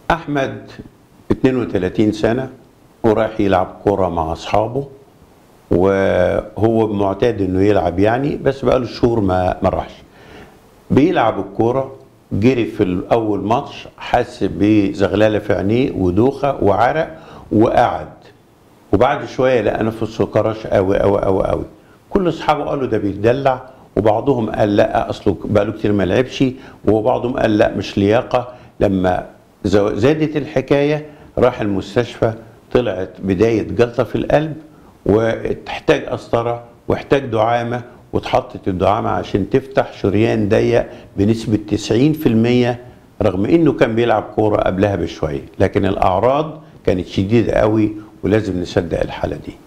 احمد 32 سنه ورايح يلعب كوره مع اصحابه وهو معتاد انه يلعب يعني بس بقاله شهور ما ما راحش بيلعب الكوره جري في الاول ماتش حس بزغلله في عينيه ودوخه وعرق وقعد وبعد شويه لقى نفسه كرش قوي قوي قوي قوي كل اصحابه قالوا ده بيتدلع وبعضهم قال لا اصله بقاله كتير ما لعبش وبعضهم قال لا مش لياقه لما زو- زادت الحكايه راح المستشفى طلعت بدايه جلطه في القلب وتحتاج قسطره واحتاج دعامه واتحطت الدعامه عشان تفتح شريان ضيق بنسبه 90% رغم انه كان بيلعب كوره قبلها بشويه لكن الاعراض كانت شديده قوي ولازم نصدق الحاله دي